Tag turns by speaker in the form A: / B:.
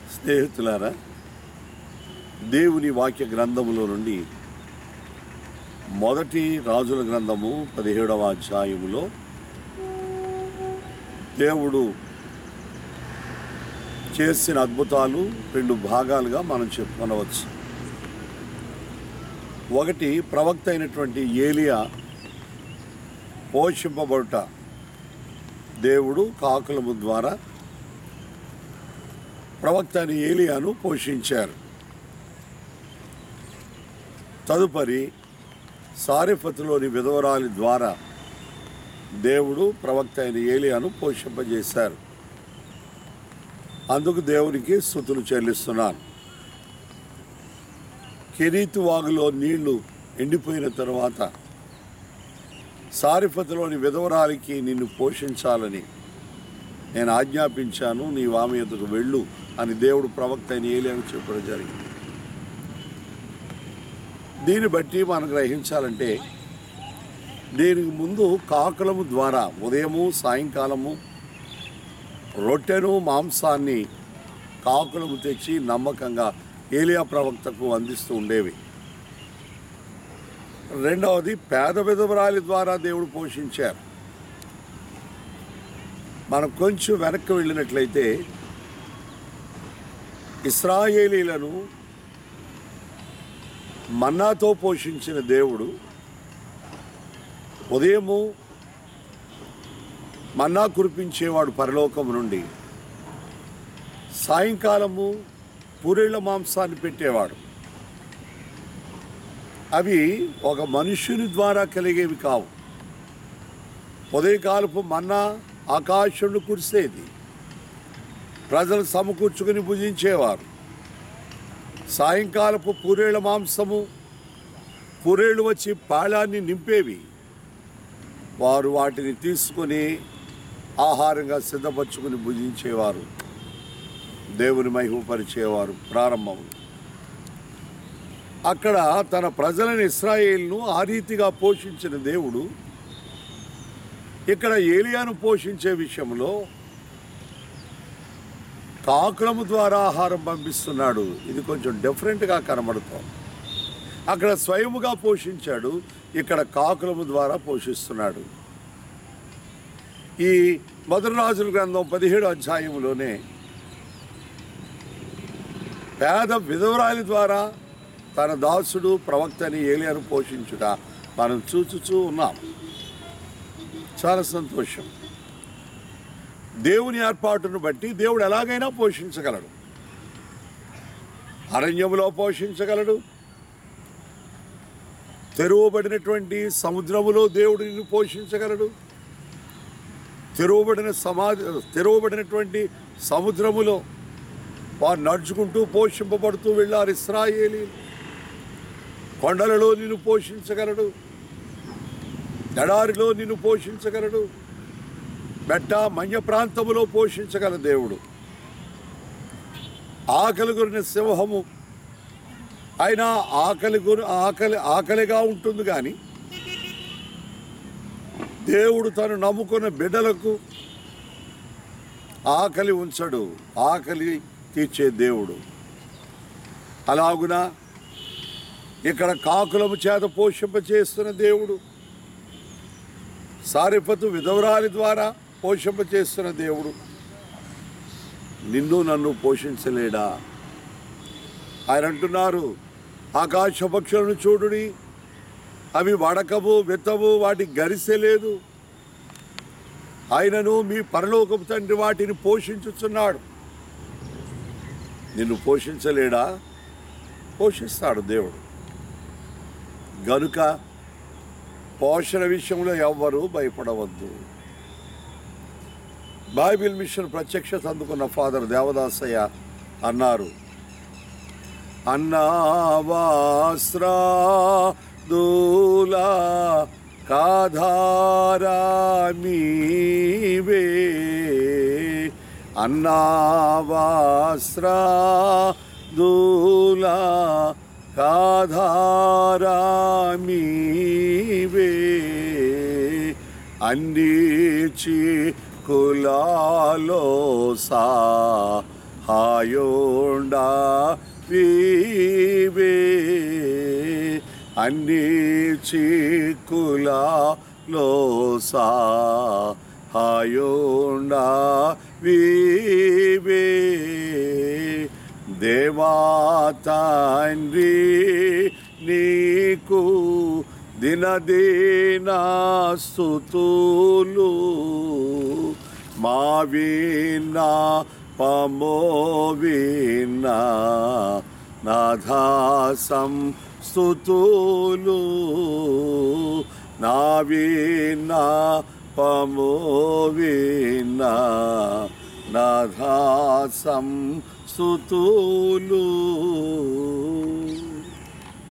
A: స్నేహితులారా దేవుని వాక్య గ్రంథములో నుండి మొదటి రాజుల గ్రంథము పదిహేడవ అధ్యాయములో దేవుడు చేసిన అద్భుతాలు రెండు భాగాలుగా మనం చెప్పుకొనవచ్చు ఒకటి ప్రవక్త అయినటువంటి ఏలియా పోషింపబడుట దేవుడు కాకులము ద్వారా ప్రవక్త అని ఏలియాను పోషించారు తదుపరి సారిఫతులోని విధవరాలి ద్వారా దేవుడు ప్రవక్త అయిన ఏలియాను పోషింపజేశారు అందుకు దేవునికి స్థుతులు చెల్లిస్తున్నాను కెరీతు వాగులో నీళ్లు ఎండిపోయిన తరువాత సారిఫతులోని విధవరాలికి నిన్ను పోషించాలని నేను ఆజ్ఞాపించాను నీ వామి ఎదుకు వెళ్ళు అని దేవుడు ప్రవక్త అయిన ఏలియాను చెప్పడం జరిగింది దీన్ని బట్టి మనం గ్రహించాలంటే దీనికి ముందు కాకులము ద్వారా ఉదయము సాయంకాలము రొట్టెను మాంసాన్ని కాకులము తెచ్చి నమ్మకంగా ఏలియా ప్రవక్తకు అందిస్తూ ఉండేవి రెండవది పేద విధవరాలి ద్వారా దేవుడు పోషించారు మనం కొంచెం వెనక్కి వెళ్ళినట్లయితే ఇస్రాయేలీలను మన్నాతో పోషించిన దేవుడు ఉదయము మన్నా కురిపించేవాడు పరలోకం నుండి సాయంకాలము పూరేళ్ల మాంసాన్ని పెట్టేవాడు అవి ఒక మనుష్యుని ద్వారా కలిగేవి కావు ఉదయకాలపు మన్నా ఆకాశంలో కురిసేది ప్రజలు సమకూర్చుకుని భుజించేవారు సాయంకాలపు పూరేళ్ల మాంసము పూరేళ్ళు వచ్చి పాళాన్ని నింపేవి వారు వాటిని తీసుకొని ఆహారంగా సిద్ధపరచుకుని భుజించేవారు దేవుని మహిమపరిచేవారు ప్రారంభం అక్కడ తన ప్రజలను ఇస్రాయేల్ను ఆ రీతిగా పోషించిన దేవుడు ఇక్కడ ఏలియాను పోషించే విషయంలో కాకులము ద్వారా ఆహారం పంపిస్తున్నాడు ఇది కొంచెం డిఫరెంట్గా కనబడుతోంది అక్కడ స్వయముగా పోషించాడు ఇక్కడ కాకులము ద్వారా పోషిస్తున్నాడు ఈ మొదటి రాజుల గ్రంథం పదిహేడు అధ్యాయంలోనే పేద విధవరాలి ద్వారా తన దాసుడు ప్రవక్తని ఏలియాను పోషించుట మనం చూచుచూ ఉన్నాం చాలా సంతోషం దేవుని ఏర్పాటును బట్టి దేవుడు ఎలాగైనా పోషించగలడు అరణ్యములో పోషించగలడు తెరువబడినటువంటి సముద్రములో దేవుడు నిన్ను పోషించగలడు తెరువబడిన సమాధి తెరువబడినటువంటి సముద్రములో వారు నడుచుకుంటూ పోషింపబడుతూ వెళ్ళారు ఇస్రాయేలీ కొండలలో నిన్ను పోషించగలడు ఎడారిలో నిన్ను పోషించగలడు మెట్ట మన్య ప్రాంతములో పోషించగల దేవుడు ఆకలి గురిన సింహము అయినా ఆకలి గురి ఆకలి ఆకలిగా ఉంటుంది కానీ దేవుడు తను నమ్ముకున్న బిడ్డలకు ఆకలి ఉంచడు ఆకలి తీర్చే దేవుడు అలాగున ఇక్కడ కాకులము చేత పోషింప చేస్తున్న దేవుడు సారిపతు విధవరాలి ద్వారా పోషింప చేస్తున్న దేవుడు నిన్ను నన్ను పోషించలేడా ఆయన అంటున్నారు ఆకాశ పక్షులను చూడుడి అవి వడకవు విత్తవు వాటి గరిసె లేదు ఆయనను మీ పరలోకపు తండ్రి వాటిని పోషించుచున్నాడు నిన్ను పోషించలేడా పోషిస్తాడు దేవుడు గనుక పోషణ విషయంలో ఎవ్వరూ భయపడవద్దు బైబిల్ మిషన్ ప్రత్యక్షత అందుకున్న ఫాదర్ దేవదాసయ్య అన్నారు అన్నావాస్త్రాదూలా కాధారా మీవే అన్నావాస్త్రాదూలా కాధారా మీవే అన్ని కులాలో సా హాయోండా వీవే అన్ని చిక్కులలో సహాయోండా వీవే దేవా తండ్రి నీకు దినదిన స్థుతులు మా విన్నా పమో విన్నా నాథాసం స్థుతులు నా విన్నా పమో విన్నా నాథాసం స్థుతులు